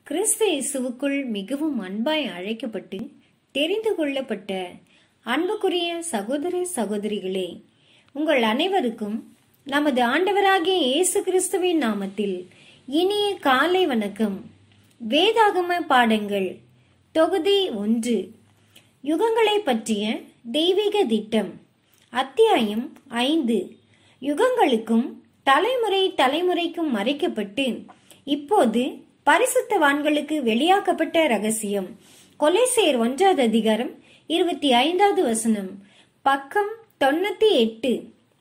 கிறிஸ்து இயேசுவுக்குள் மிகவும் அன்பாய் அழைக்கப்பட்டு தெரிந்து கொள்ளப்பட்ட அன்புக்குரிய சகோதர சகோதரிகளே உங்கள் அனைவருக்கும் நமது ஆண்டவராகிய இயேசு கிறிஸ்துவின் நாமத்தில் இனிய காலை வணக்கம் வேதாகம பாடங்கள் தொகுதி ஒன்று யுகங்களை பற்றிய தெய்வீக திட்டம் அத்தியாயம் ஐந்து யுகங்களுக்கும் தலைமுறை தலைமுறைக்கும் மறைக்கப்பட்டு இப்போது பரிசுத்தவான்களுக்கு வெளியாக்கப்பட்ட ரகசியம் கொலைசேர் ஒன்றாவது அதிகாரம் இருபத்தி ஐந்தாவது வசனம் பக்கம் தொண்ணூத்தி எட்டு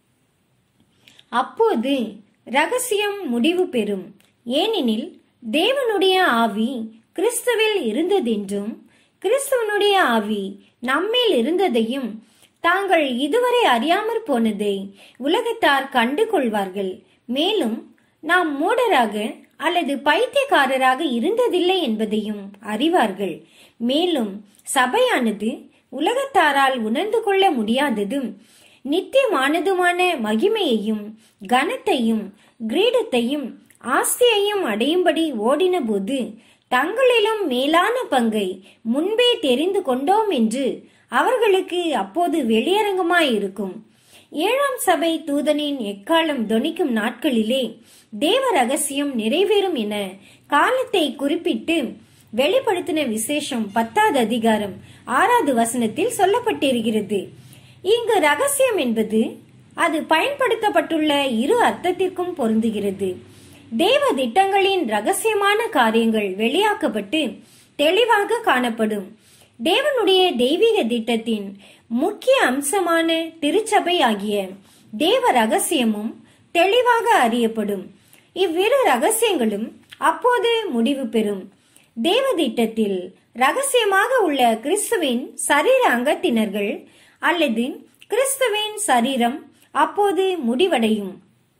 அப்போது ரகசியம் முடிவு பெறும் ஏனெனில் தேவனுடைய ஆவி கிறிஸ்துவில் இருந்ததென்றும் கிறிஸ்துவனுடைய ஆவி நம்மேல் இருந்ததையும் தாங்கள் இதுவரை அறியாமற் போனதை உலகத்தார் கண்டு கொள்வார்கள் மேலும் நாம் மூடராக அல்லது பைத்தியக்காரராக இருந்ததில்லை என்பதையும் அறிவார்கள் மேலும் சபையானது உலகத்தாரால் உணர்ந்து கொள்ள முடியாததும் நித்தியமானதுமான மகிமையையும் கனத்தையும் கிரீடத்தையும் ஆஸ்தியையும் அடையும்படி ஓடினபோது தங்களிலும் மேலான பங்கை முன்பே தெரிந்து கொண்டோம் என்று அவர்களுக்கு அப்போது வெளியரங்கமாயிருக்கும் ஏழாம் சபை தூதனின் எக்காலம் தொனிக்கும் நாட்களிலே தேவ ரகசியம் நிறைவேறும் என காலத்தை குறிப்பிட்டு வெளிப்படுத்தின விசேஷம் பத்தாவது அதிகாரம் ஆறாவது வசனத்தில் சொல்லப்பட்டிருக்கிறது இங்கு ரகசியம் என்பது அது பயன்படுத்தப்பட்டுள்ள இரு அர்த்தத்திற்கும் பொருந்துகிறது தேவ திட்டங்களின் ரகசியமான காரியங்கள் வெளியாக்கப்பட்டு தெளிவாக காணப்படும் தேவனுடைய தெய்வீக திட்டத்தின் முக்கிய அம்சமான திருச்சபை ஆகிய தேவ ரகசியமும் தெளிவாக அறியப்படும் இவ்விரு ரகசியங்களும் அப்போது முடிவு பெறும் தேவ திட்டத்தில் ரகசியமாக உள்ள கிறிஸ்துவின் சரீர அங்கத்தினர்கள் அல்லது கிறிஸ்துவின் சரீரம் அப்போது முடிவடையும்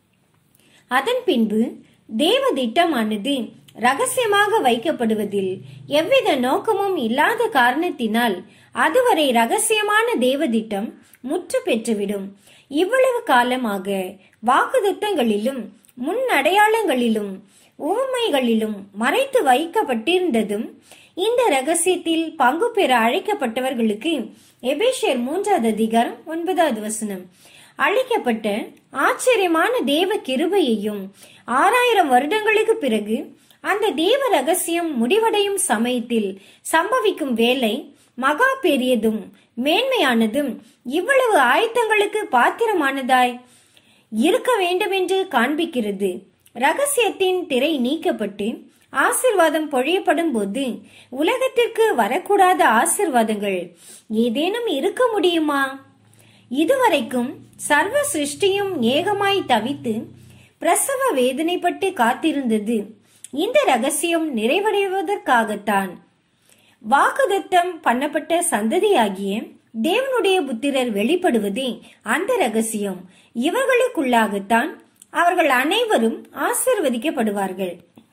அதன் பின்பு தேவ திட்டமானது ரகசியமாக வைக்கப்படுவதில் எவ்வித நோக்கமும் இல்லாத காரணத்தினால் அதுவரை ரகசியமான தேவ திட்டம் முற்று பெற்றுவிடும் இவ்வளவு காலமாக வாக்குதத்தங்களிலும் முன் அடையாளங்களிலும் உவமைகளிலும் மறைத்து வைக்கப்பட்டிருந்ததும் இந்த ரகசியத்தில் பங்கு பெற அழைக்கப்பட்டவர்களுக்கு எபேஷியர் மூன்றாவது அதிகாரம் ஒன்பதாவது வசனம் அளிக்கப்பட்ட ஆச்சரியமான தேவ கிருபையையும் ஆறாயிரம் வருடங்களுக்கு பிறகு அந்த தேவ ரகசியம் முடிவடையும் சமயத்தில் சம்பவிக்கும் வேலை மகா பெரியதும் மேன்மையானதும் இவ்வளவு ஆயத்தங்களுக்கு பாத்திரமானதாய் இருக்க வேண்டுமென்று காண்பிக்கிறது ரகசியத்தின் திரை நீக்கப்பட்டு ஆசிர்வாதம் பொழியப்படும் போது உலகத்திற்கு வரக்கூடாத ஆசிர்வாதங்கள் ஏதேனும் இருக்க முடியுமா இதுவரைக்கும் சர்வ சிருஷ்டியும் ஏகமாய் தவித்து பிரசவ வேதனைப்பட்டு காத்திருந்தது இந்த ரகசியம் நிறைவடைவதற்காகத்தான் வாக்குதத்தம் பண்ணப்பட்ட சந்ததியாகிய தேவனுடைய புத்திரர் வெளிப்படுவதே அந்த ரகசியம் இவர்களுக்குள்ளாகத்தான் அவர்கள் அனைவரும் ஆசிர்வதிக்கப்படுவார்கள்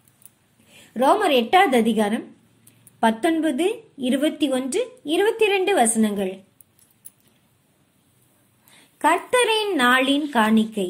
ரோமர் எட்டாவது அதிகாரம் பத்தொன்பது இருபத்தி ஒன்று இருபத்தி இரண்டு வசனங்கள் கர்த்தரின் நாளின் காணிக்கை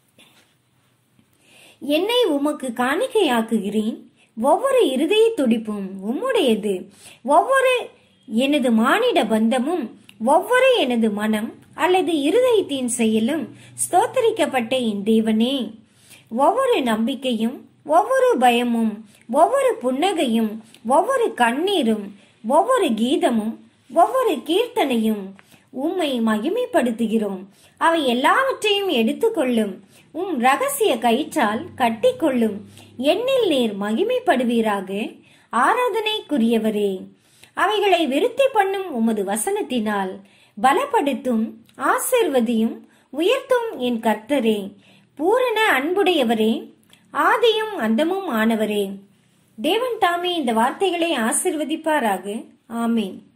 என்னை உமக்கு காணிக்கையாக்குகிறேன் ஒவ்வொரு இருதய துடிப்பும் உம்முடையது ஒவ்வொரு எனது மானிட பந்தமும் ஒவ்வொரு எனது மனம் அல்லது இருதயத்தின் செயலும் ஸ்தோத்தரிக்கப்பட்ட என் தேவனே ஒவ்வொரு நம்பிக்கையும் ஒவ்வொரு பயமும் ஒவ்வொரு புன்னகையும் ஒவ்வொரு கண்ணீரும் ஒவ்வொரு கீதமும் ஒவ்வொரு கீர்த்தனையும் உம்மை மகிமைப்படுத்துகிறோம் அவை எல்லாவற்றையும் எடுத்துக்கொள்ளும் உம் ரகசிய கயிற்றால் கட்டிக்கொள்ளும் எண்ணில் நீர் மகிமைப்படுவீராக ஆராதனைக்குரியவரே அவைகளை விருத்தி பண்ணும் உமது வசனத்தினால் பலப்படுத்தும் ஆசிர்வதியும் உயர்த்தும் என் கர்த்தரே பூரண அன்புடையவரே ஆதியும் அந்தமும் ஆனவரே தேவன் தாமே இந்த வார்த்தைகளை ஆசிர்வதிப்பாராக ஆமீன்